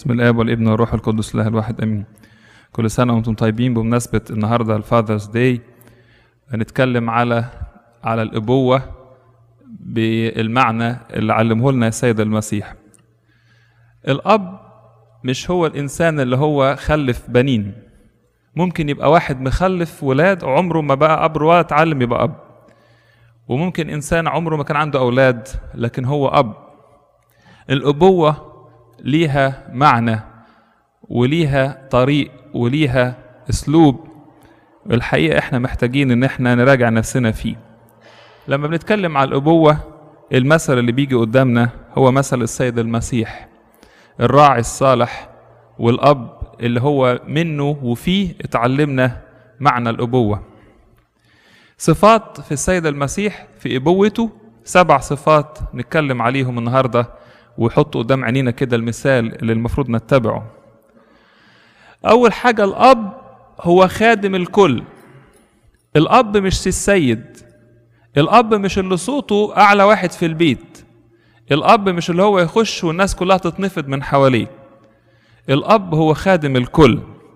بسم الاب والابن والروح القدس الله الواحد امين كل سنه وانتم طيبين بمناسبه النهارده الفاذرز داي هنتكلم على على الابوه بالمعنى اللي علمه لنا السيد المسيح الاب مش هو الانسان اللي هو خلف بنين ممكن يبقى واحد مخلف ولاد عمره ما بقى اب ولا اتعلم يبقى اب وممكن انسان عمره ما كان عنده اولاد لكن هو اب الابوه ليها معنى وليها طريق وليها اسلوب الحقيقه احنا محتاجين ان احنا نراجع نفسنا فيه لما بنتكلم على الابوه المثل اللي بيجي قدامنا هو مثل السيد المسيح الراعي الصالح والاب اللي هو منه وفيه اتعلمنا معنى الابوه صفات في السيد المسيح في ابوته سبع صفات نتكلم عليهم النهارده ويحطوا قدام عينينا كده المثال اللي المفروض نتبعه اول حاجه الاب هو خادم الكل الاب مش السيد الاب مش اللي صوته اعلى واحد في البيت الاب مش اللي هو يخش والناس كلها تتنفض من حواليه الاب هو خادم الكل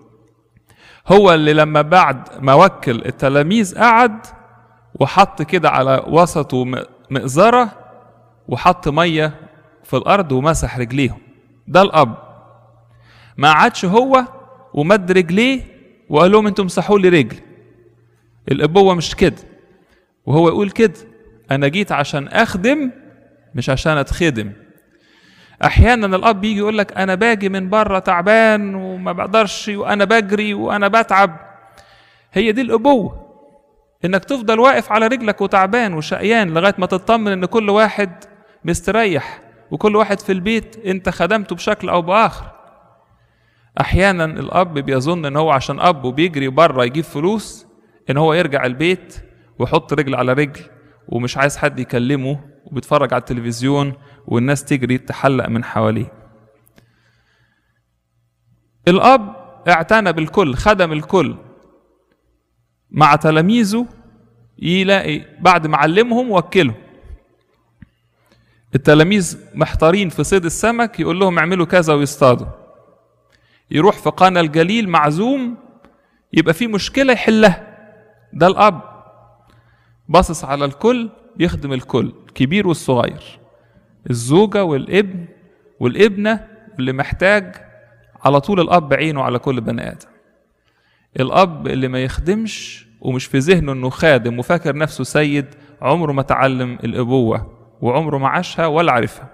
هو اللي لما بعد ما وكل التلاميذ قعد وحط كده على وسطه مئزره وحط ميه في الارض ومسح رجليهم ده الاب ما قعدش هو ومد رجليه وقال لهم انتوا امسحوا لي رجلي الابوه مش كده وهو يقول كده انا جيت عشان اخدم مش عشان اتخدم احيانا الاب بيجي يقول لك انا باجي من بره تعبان وما بقدرش وانا بجري وانا بتعب هي دي الابوه انك تفضل واقف على رجلك وتعبان وشقيان لغايه ما تطمن ان كل واحد مستريح وكل واحد في البيت انت خدمته بشكل او باخر احيانا الاب بيظن ان هو عشان اب وبيجري بره يجيب فلوس ان هو يرجع البيت ويحط رجل على رجل ومش عايز حد يكلمه وبيتفرج على التلفزيون والناس تجري تحلق من حواليه الاب اعتنى بالكل خدم الكل مع تلاميذه يلاقي بعد ما علمهم وكلهم التلاميذ محتارين في صيد السمك يقول لهم اعملوا كذا ويصطادوا يروح في قانا الجليل معزوم يبقى في مشكله يحلها ده الاب باصص على الكل يخدم الكل الكبير والصغير الزوجة والابن والابنة اللي محتاج على طول الأب عينه على كل بني آدم الأب اللي ما يخدمش ومش في ذهنه إنه خادم وفاكر نفسه سيد عمره ما تعلم الأبوة وعمره ما عاشها ولا عرفها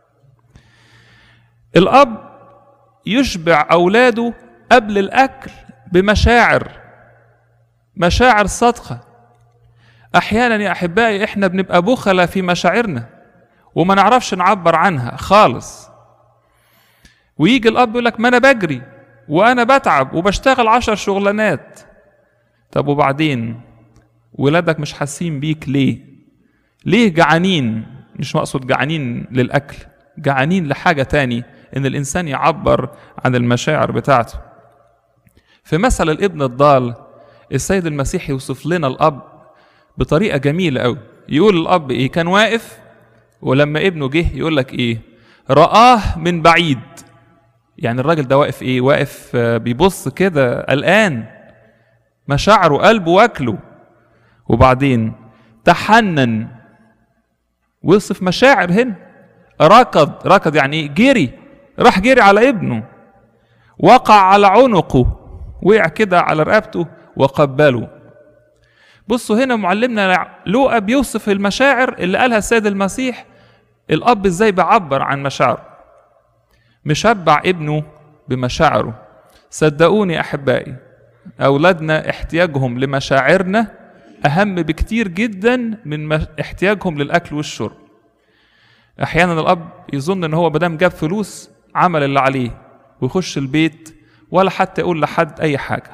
الأب يشبع أولاده قبل الأكل بمشاعر مشاعر صادقة أحيانا يا أحبائي إحنا بنبقى بخلة في مشاعرنا وما نعرفش نعبر عنها خالص ويجي الأب يقول لك ما أنا بجري وأنا بتعب وبشتغل عشر شغلانات طب وبعدين ولادك مش حاسين بيك ليه ليه جعانين مش مقصود جعانين للأكل جعانين لحاجة تاني إن الإنسان يعبر عن المشاعر بتاعته في مثل الابن الضال السيد المسيح يوصف لنا الأب بطريقة جميلة أوي يقول الأب إيه كان واقف ولما ابنه جه يقول لك إيه رآه من بعيد يعني الراجل ده واقف إيه واقف بيبص كده قلقان مشاعره قلبه واكله وبعدين تحنن وصف مشاعر هنا ركض ركض يعني ايه جري راح جري على ابنه وقع على عنقه وقع كده على رقبته وقبله بصوا هنا معلمنا لوقا بيوصف المشاعر اللي قالها السيد المسيح الاب ازاي بيعبر عن مشاعره مشبع ابنه بمشاعره صدقوني احبائي اولادنا احتياجهم لمشاعرنا اهم بكتير جدا من احتياجهم للاكل والشرب احيانا الاب يظن ان هو مادام جاب فلوس عمل اللي عليه ويخش البيت ولا حتى يقول لحد اي حاجه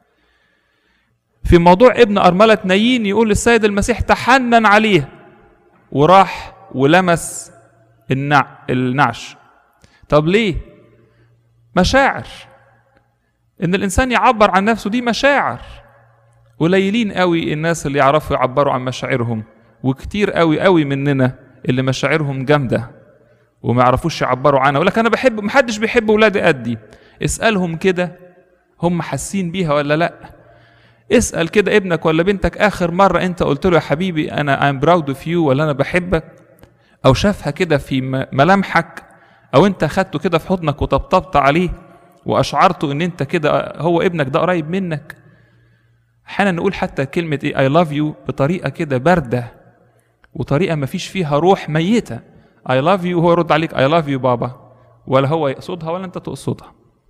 في موضوع ابن أرملة نايين يقول السيد المسيح تحنن عليه وراح ولمس النع... النعش طب ليه مشاعر ان الانسان يعبر عن نفسه دي مشاعر قليلين قوي الناس اللي يعرفوا يعبروا عن مشاعرهم وكتير قوي قوي مننا اللي مشاعرهم جامده وما يعرفوش يعبروا عنها يقول لك انا بحب محدش بيحب ولادي قدي اسالهم كده هم حاسين بيها ولا لا اسال كده ابنك ولا بنتك اخر مره انت قلت له يا حبيبي انا ام براود اوف يو ولا انا بحبك او شافها كده في م- ملامحك او انت خدته كده في حضنك وطبطبت عليه واشعرته ان انت كده هو ابنك ده قريب منك احيانا نقول حتى كلمه ايه اي لاف يو بطريقه كده بارده وطريقه ما فيش فيها روح ميته اي لاف يو هو يرد عليك اي لاف يو بابا ولا هو يقصدها ولا انت تقصدها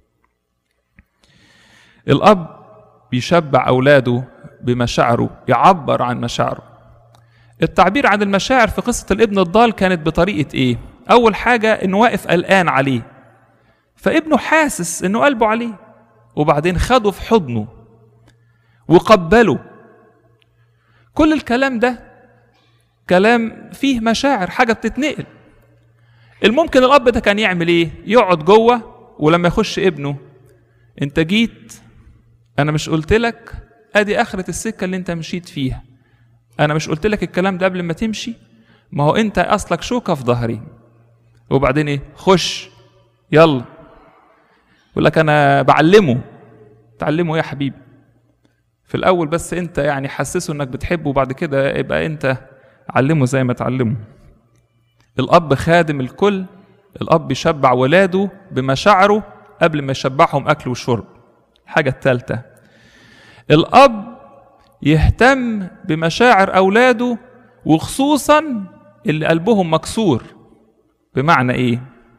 الاب بيشبع اولاده بمشاعره يعبر عن مشاعره التعبير عن المشاعر في قصه الابن الضال كانت بطريقه ايه اول حاجه انه واقف قلقان عليه فابنه حاسس انه قلبه عليه وبعدين خده في حضنه وقبله كل الكلام ده كلام فيه مشاعر حاجه بتتنقل الممكن الاب ده كان يعمل ايه يقعد جوه ولما يخش ابنه انت جيت انا مش قلت لك ادي اخره السكه اللي انت مشيت فيها انا مش قلت لك الكلام ده قبل ما تمشي ما هو انت اصلك شوكه في ظهري وبعدين ايه خش يلا يقول لك انا بعلمه تعلمه ايه يا حبيبي في الاول بس انت يعني حسسه انك بتحبه وبعد كده يبقى انت علمه زي ما تعلمه الاب خادم الكل الاب يشبع ولاده بمشاعره قبل ما يشبعهم اكل وشرب الحاجه الثالثه الاب يهتم بمشاعر اولاده وخصوصا اللي قلبهم مكسور بمعنى ايه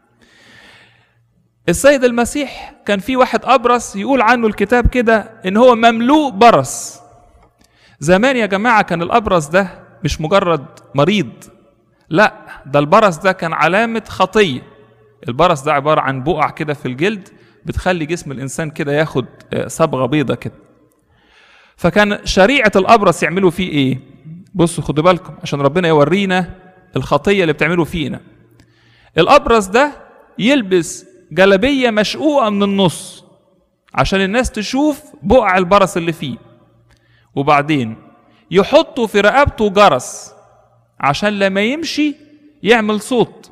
السيد المسيح كان في واحد ابرص يقول عنه الكتاب كده ان هو مملوء برص زمان يا جماعه كان الابرص ده مش مجرد مريض لا ده البرص ده كان علامه خطيه البرص ده عباره عن بقع كده في الجلد بتخلي جسم الانسان كده ياخد آه، صبغه بيضه كده فكان شريعه الابرص يعملوا فيه ايه بصوا خدوا بالكم عشان ربنا يورينا الخطيه اللي بتعملوا فينا الابرص ده يلبس جلبيه مشقوقه من النص عشان الناس تشوف بقع البرص اللي فيه وبعدين يحطوا في رقبته جرس عشان لما يمشي يعمل صوت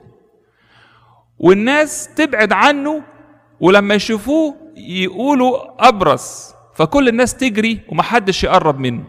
والناس تبعد عنه ولما يشوفوه يقولوا أبرص فكل الناس تجري ومحدش يقرب منه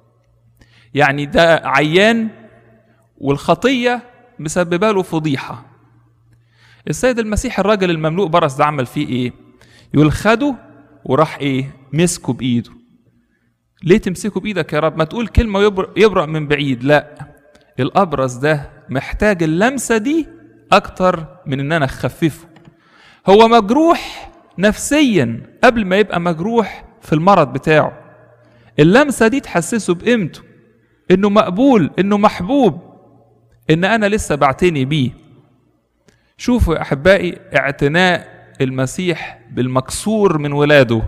يعني ده عيان والخطية مسببة له فضيحة السيد المسيح الراجل المملوء برص ده عمل فيه ايه يقول خده وراح ايه مسكه بايده ليه تمسكه بايدك يا رب ما تقول كلمة يبر- يبرأ من بعيد لا الأبرص ده محتاج اللمسة دي أكتر من إن أنا أخففه هو مجروح نفسيا قبل ما يبقى مجروح في المرض بتاعه اللمسة دي تحسسه بقيمته إنه مقبول إنه محبوب إن أنا لسه بعتني بيه شوفوا يا أحبائي اعتناء المسيح بالمكسور من ولاده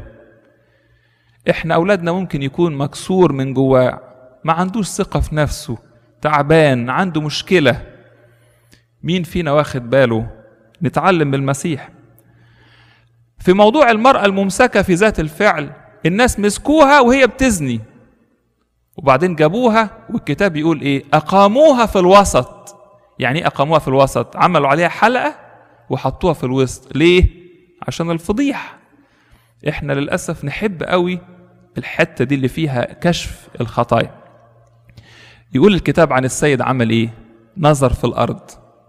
احنا اولادنا ممكن يكون مكسور من جواه ما عندوش ثقة في نفسه تعبان عنده مشكلة مين فينا واخد باله نتعلم بالمسيح في موضوع المرأة الممسكة في ذات الفعل الناس مسكوها وهي بتزني وبعدين جابوها والكتاب يقول ايه اقاموها في الوسط يعني ايه اقاموها في الوسط عملوا عليها حلقة وحطوها في الوسط ليه عشان الفضيحة احنا للاسف نحب قوي الحته دي اللي فيها كشف الخطايا يقول الكتاب عن السيد عمل ايه نظر في الارض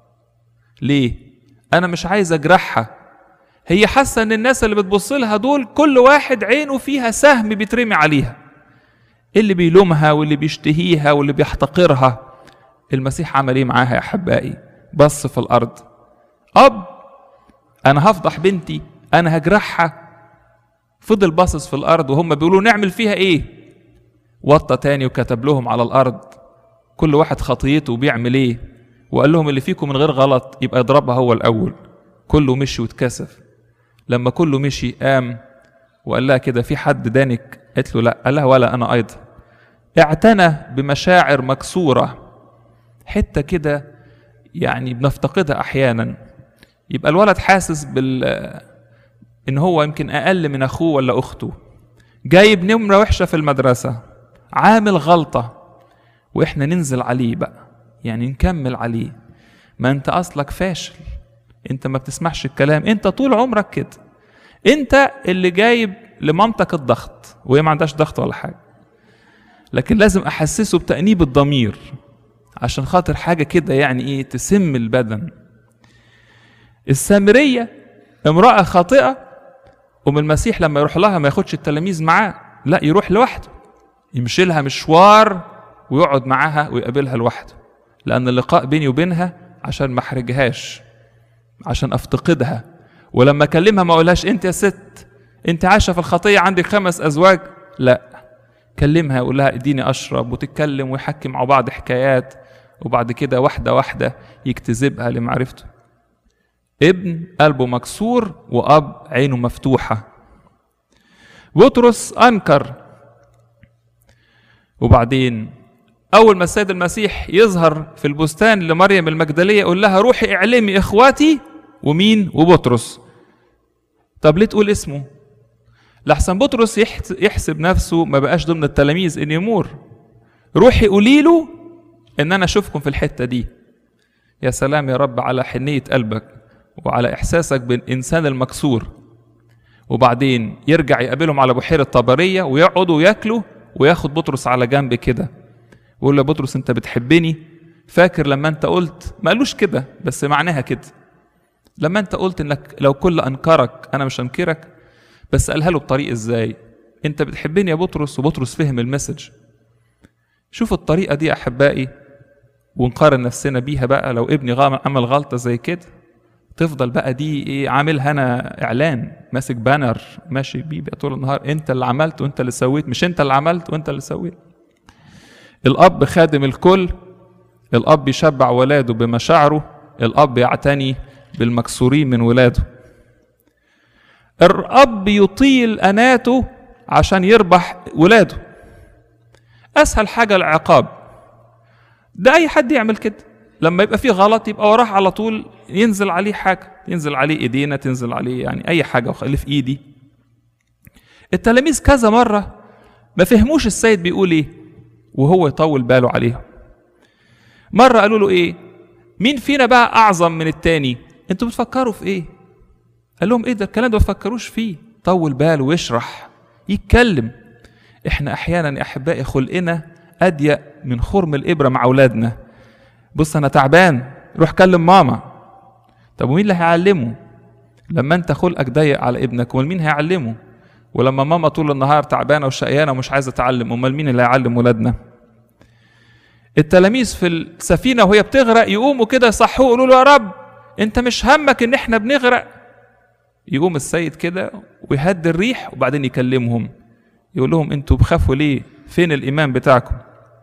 ليه انا مش عايز اجرحها هي حاسه ان الناس اللي بتبص لها دول كل واحد عينه فيها سهم بيترمي عليها اللي بيلومها واللي بيشتهيها واللي بيحتقرها المسيح عمل ايه معاها يا احبائي بص في الارض اب انا هفضح بنتي انا هجرحها فضل باصص في الارض وهم بيقولوا نعمل فيها ايه وطى تاني وكتب لهم على الارض كل واحد خطيته بيعمل ايه وقال لهم اللي فيكم من غير غلط يبقى يضربها هو الاول كله مشي واتكسف لما كله مشي قام وقال لها كده في حد دانك قالت له لا قال لها ولا انا ايضا اعتنى بمشاعر مكسوره حته كده يعني بنفتقدها احيانا يبقى الولد حاسس بال ان هو يمكن اقل من اخوه ولا اخته جايب نمره وحشه في المدرسه عامل غلطه واحنا ننزل عليه بقى يعني نكمل عليه ما انت اصلك فاشل انت ما بتسمعش الكلام انت طول عمرك كده انت اللي جايب لمامتك الضغط وهي ما عندهاش ضغط ولا حاجه لكن لازم احسسه بتانيب الضمير عشان خاطر حاجه كده يعني ايه تسم البدن السامريه امراه خاطئه ومن المسيح لما يروح لها ما ياخدش التلاميذ معاه لا يروح لوحده يمشي لها مشوار ويقعد معاها ويقابلها لوحده لان اللقاء بيني وبينها عشان ما احرجهاش عشان افتقدها ولما اكلمها ما اقولهاش انت يا ست انت عايشه في الخطيه عندك خمس ازواج لا كلمها قول لها اديني اشرب وتتكلم ويحكي مع بعض حكايات وبعد كده واحده واحده يجتذبها لمعرفته ابن قلبه مكسور واب عينه مفتوحه بطرس انكر وبعدين اول ما السيد المسيح يظهر في البستان لمريم المجدليه يقول لها روحي اعلمي اخواتي ومين وبطرس طب ليه تقول اسمه لحسن بطرس يحسب نفسه ما بقاش ضمن التلاميذ ان يمور روحي قولي له ان انا اشوفكم في الحته دي يا سلام يا رب على حنيه قلبك وعلى احساسك بالانسان المكسور وبعدين يرجع يقابلهم على بحيره طبريه ويقعدوا وياكلوا وياخد بطرس على جنب كده ويقول له بطرس انت بتحبني فاكر لما انت قلت ما قالوش كده بس معناها كده لما انت قلت انك لو كل انكرك انا مش انكرك بس قالها له بطريقه ازاي انت بتحبني يا بطرس وبطرس فهم المسج شوف الطريقه دي احبائي ونقارن نفسنا بيها بقى لو ابني عمل غلطه زي كده تفضل بقى دي ايه عاملها انا اعلان ماسك بانر ماشي بيه بقى طول النهار انت اللي عملت وانت اللي سويت مش انت اللي عملت وانت اللي سويت الاب خادم الكل الاب يشبع ولاده بمشاعره الاب يعتني بالمكسورين من ولاده الاب يطيل اناته عشان يربح ولاده اسهل حاجه العقاب ده اي حد يعمل كده لما يبقى فيه غلط يبقى وراه على طول ينزل عليه حاجه ينزل عليه ايدينا تنزل عليه يعني اي حاجه اللي في ايدي التلاميذ كذا مره ما فهموش السيد بيقول ايه وهو يطول باله عليهم مره قالوا له ايه مين فينا بقى اعظم من التاني انتوا بتفكروا في ايه قال لهم ايه ده الكلام ده ما تفكروش فيه طول باله ويشرح يتكلم احنا احيانا يا احبائي خلقنا اضيق من خرم الابره مع اولادنا بص انا تعبان روح كلم ماما طب ومين اللي هيعلمه لما انت خلقك ضيق على ابنك امال مين هيعلمه ولما ماما طول النهار تعبانه وشقيانه ومش عايزه تعلم امال مين اللي هيعلم ولادنا التلاميذ في السفينه وهي بتغرق يقوموا كده يصحوه يقولوا له يا رب انت مش همك ان احنا بنغرق يقوم السيد كده ويهدي الريح وبعدين يكلمهم يقول لهم انتوا بخافوا ليه فين الايمان بتاعكم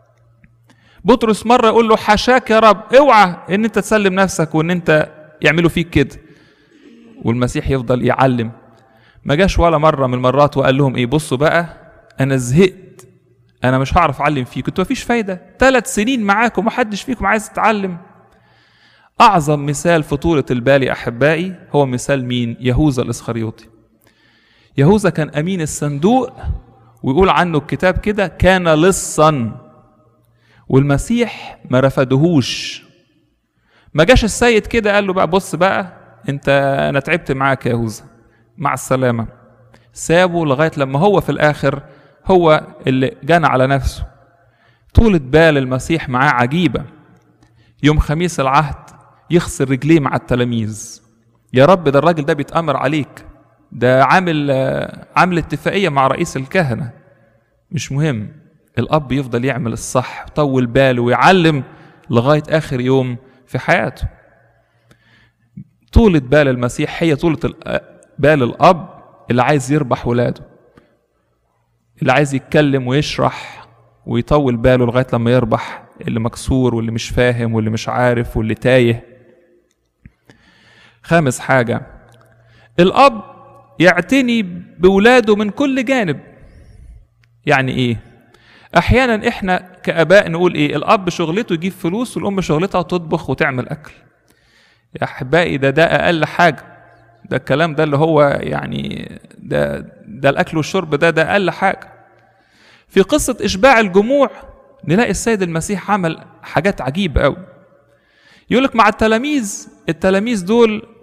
بطرس مرة يقول له حاشاك يا رب اوعى ان انت تسلم نفسك وان انت يعملوا فيك كده والمسيح يفضل يعلم ما جاش ولا مرة من المرات وقال لهم ايه بصوا بقى انا زهقت انا مش هعرف اعلم فيكم انتوا مفيش فايدة ثلاث سنين معاكم محدش فيكم عايز يتعلم اعظم مثال في طولة البال يا احبائي هو مثال مين يهوذا الاسخريوطي يهوذا كان امين الصندوق ويقول عنه الكتاب كده كان لصا والمسيح ما رفضهوش ما جاش السيد كده قال له بقى بص بقى انت انا تعبت معاك يا يهوذا مع السلامه سابه لغايه لما هو في الاخر هو اللي جنى على نفسه طولة بال المسيح معاه عجيبة يوم خميس العهد يخسر رجليه مع التلاميذ يا رب ده الراجل ده بيتأمر عليك ده عامل عامل اتفاقية مع رئيس الكهنة مش مهم الأب يفضل يعمل الصح طول باله ويعلم لغاية آخر يوم في حياته طولة بال المسيح هي طولة بال الأب اللي عايز يربح ولاده اللي عايز يتكلم ويشرح ويطول باله لغاية لما يربح اللي مكسور واللي مش فاهم واللي مش عارف واللي تايه خامس حاجة الأب يعتني بولاده من كل جانب يعني إيه؟ أحيانا إحنا كآباء نقول إيه؟ الأب شغلته يجيب فلوس والأم شغلتها تطبخ وتعمل أكل يا أحبائي ده ده أقل حاجة ده الكلام ده اللي هو يعني ده ده الأكل والشرب ده ده أقل حاجة في قصة إشباع الجموع نلاقي السيد المسيح عمل حاجات عجيبة أوي يقولك مع التلاميذ التلاميذ دول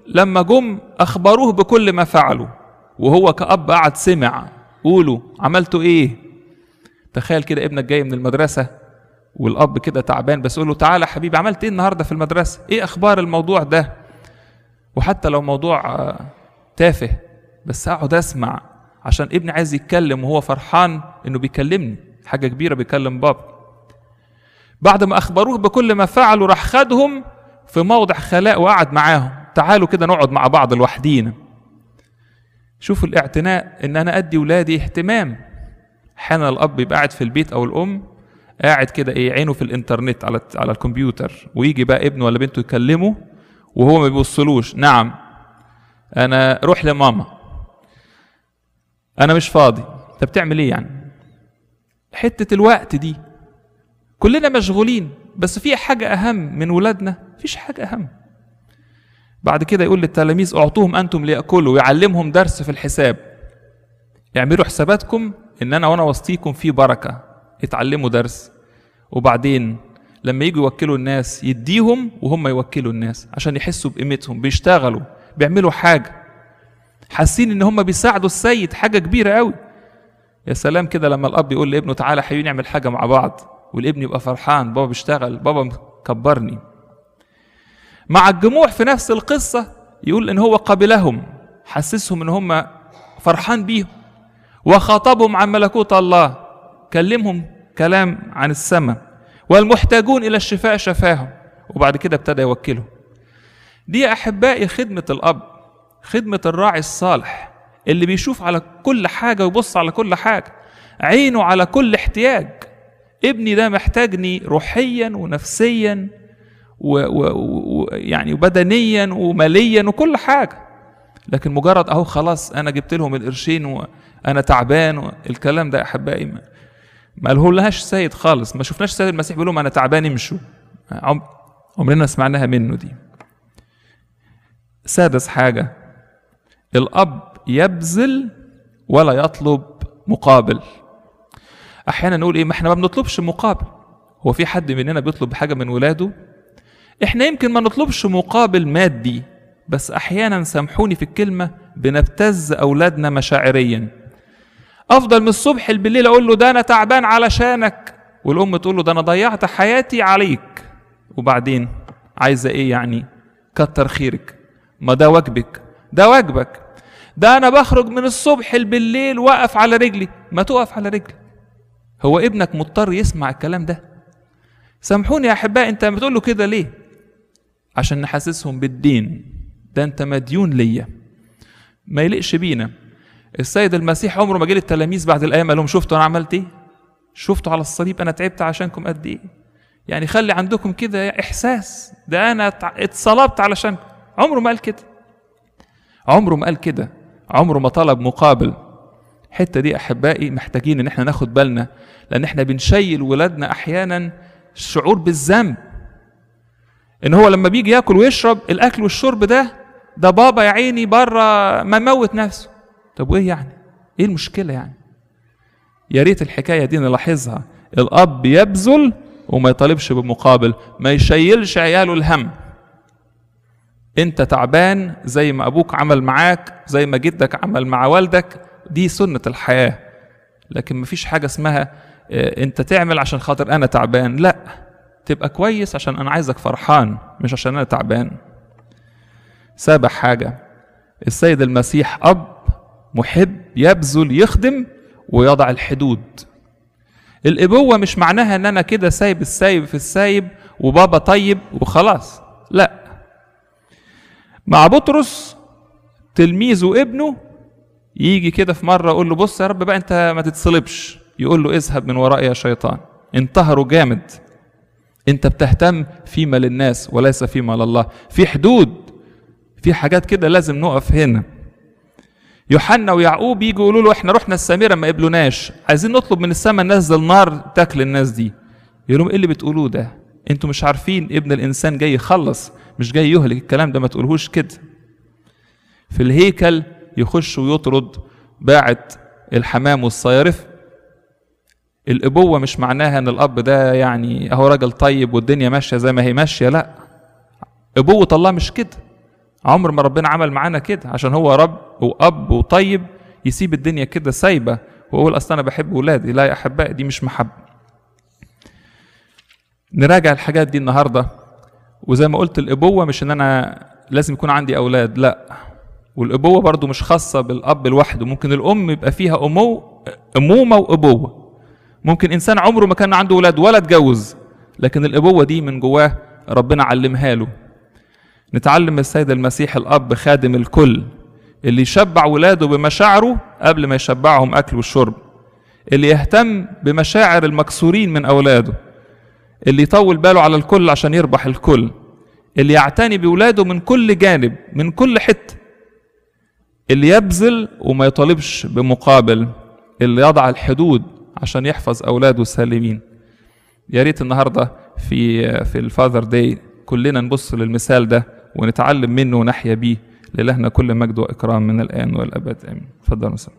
لما جم اخبروه بكل ما فعلوا وهو كأب قعد سمع قولوا عملتوا ايه تخيل كده ابنك جاي من المدرسة والأب كده تعبان بس يقول له تعالى حبيبي عملت ايه النهارده في المدرسة؟ ايه أخبار الموضوع ده؟ وحتى لو موضوع آه، تافه بس أقعد أسمع عشان ابني عايز يتكلم وهو فرحان إنه بيكلمني حاجة كبيرة بيكلم بابا بعد ما أخبروه بكل ما فعلوا راح خدهم في موضع خلاء وقعد معاهم تعالوا كده نقعد مع بعض لوحدينا شوفوا الاعتناء ان انا ادي ولادي اهتمام احيانا الاب يبقى قاعد في البيت او الام قاعد كده ايه عينه في الانترنت على على الكمبيوتر ويجي بقى ابنه ولا بنته يكلمه وهو ما بيبصلوش نعم انا روح لماما انا مش فاضي انت بتعمل ايه يعني حته الوقت دي كلنا مشغولين بس في حاجه اهم من ولادنا مفيش حاجه اهم بعد كده يقول للتلاميذ اعطوهم انتم لياكلوا ويعلمهم درس في الحساب اعملوا حساباتكم ان انا وانا وسطيكم في بركه اتعلموا درس وبعدين لما يجوا يوكلوا الناس يديهم وهم يوكلوا الناس عشان يحسوا بقيمتهم بيشتغلوا بيعملوا حاجه حاسين ان هم بيساعدوا السيد حاجه كبيره قوي يا سلام كده لما الاب يقول لابنه تعالى حبيبي نعمل حاجه مع بعض والابن يبقى فرحان بابا بيشتغل بابا كبرني مع الجموع في نفس القصة يقول إن هو قبلهم حسسهم إن هم فرحان بيهم وخاطبهم عن ملكوت الله كلمهم كلام عن السماء والمحتاجون إلى الشفاء شفاهم وبعد كده ابتدى يوكلهم دي يا أحبائي خدمة الأب خدمة الراعي الصالح اللي بيشوف على كل حاجة ويبص على كل حاجة عينه على كل احتياج ابني ده محتاجني روحيا ونفسيا ويعني وبدنيا وماليا وكل حاجه لكن مجرد اهو خلاص انا جبت لهم القرشين وانا تعبان الكلام ده احبائي ما ما لهاش سيد خالص ما شفناش سيد المسيح بيقول لهم انا تعبان امشوا عمرنا سمعناها منه دي سادس حاجه الاب يبذل ولا يطلب مقابل احيانا نقول ايه ما احنا ما بنطلبش مقابل هو في حد مننا بيطلب حاجه من ولاده احنا يمكن ما نطلبش مقابل مادي بس احيانا سامحوني في الكلمه بنبتز اولادنا مشاعريا افضل من الصبح بالليل اقول له ده انا تعبان علشانك والام تقول له ده انا ضيعت حياتي عليك وبعدين عايزه ايه يعني كتر خيرك ما ده واجبك ده واجبك ده انا بخرج من الصبح بالليل واقف على رجلي ما تقف على رجلي هو ابنك مضطر يسمع الكلام ده سامحوني يا احبائي انت بتقول له كده ليه عشان نحسسهم بالدين ده انت مديون ليا ما يليقش بينا السيد المسيح عمره ما جه للتلاميذ بعد الايام قال لهم شفتوا انا عملت ايه شفتوا على الصليب انا تعبت عشانكم قد ايه يعني خلي عندكم كده احساس ده انا اتصلبت علشانكم عمره ما قال كده عمره ما قال كده عمره ما طلب مقابل الحته دي احبائي محتاجين ان احنا ناخد بالنا لان احنا بنشيل ولادنا احيانا الشعور بالذنب ان هو لما بيجي ياكل ويشرب الاكل والشرب ده ده بابا يا عيني بره مموت نفسه طب وايه يعني ايه المشكله يعني يا ريت الحكايه دي نلاحظها الاب يبذل وما يطالبش بمقابل ما يشيلش عياله الهم انت تعبان زي ما ابوك عمل معاك زي ما جدك عمل مع والدك دي سنه الحياه لكن مفيش حاجه اسمها آه، انت تعمل عشان خاطر انا تعبان لا تبقى كويس عشان انا عايزك فرحان مش عشان انا تعبان سابع حاجة السيد المسيح أب محب يبذل يخدم ويضع الحدود الإبوة مش معناها إن أنا كده سايب السايب في السايب وبابا طيب وخلاص لا مع بطرس تلميذه ابنه يجي كده في مرة يقول له بص يا رب بقى أنت ما تتصلبش يقول له اذهب من ورائي يا شيطان انتهروا جامد انت بتهتم فيما للناس وليس فيما لله في حدود في حاجات كده لازم نقف هنا يوحنا ويعقوب يجوا يقولوا له احنا رحنا السامره ما قبلوناش عايزين نطلب من السماء نزل نار تاكل الناس دي يقول لهم ايه اللي بتقولوه ده انتوا مش عارفين ابن الانسان جاي يخلص مش جاي يهلك الكلام ده ما تقولهوش كده في الهيكل يخش ويطرد باعت الحمام والصيارف الابوه مش معناها ان الاب ده يعني اهو راجل طيب والدنيا ماشيه زي ما هي ماشيه لا ابوه الله مش كده عمر ما ربنا عمل معانا كده عشان هو رب واب وطيب يسيب الدنيا كده سايبه ويقول اصل انا بحب ولادي لا يا احبائي دي مش محبه نراجع الحاجات دي النهارده وزي ما قلت الابوه مش ان انا لازم يكون عندي اولاد لا والابوه برضو مش خاصه بالاب لوحده ممكن الام يبقى فيها امو امومه وابوه ممكن انسان عمره ما كان عنده ولاد ولا اتجوز لكن الابوه دي من جواه ربنا علمها له نتعلم من السيد المسيح الاب خادم الكل اللي يشبع ولاده بمشاعره قبل ما يشبعهم اكل وشرب اللي يهتم بمشاعر المكسورين من اولاده اللي يطول باله على الكل عشان يربح الكل اللي يعتني بولاده من كل جانب من كل حته اللي يبذل وما يطالبش بمقابل اللي يضع الحدود عشان يحفظ اولاده السالمين يا ريت النهارده في في الفاذر داي كلنا نبص للمثال ده ونتعلم منه ونحيا بيه لإلهنا كل مجد واكرام من الان والابد امين اتفضل مساء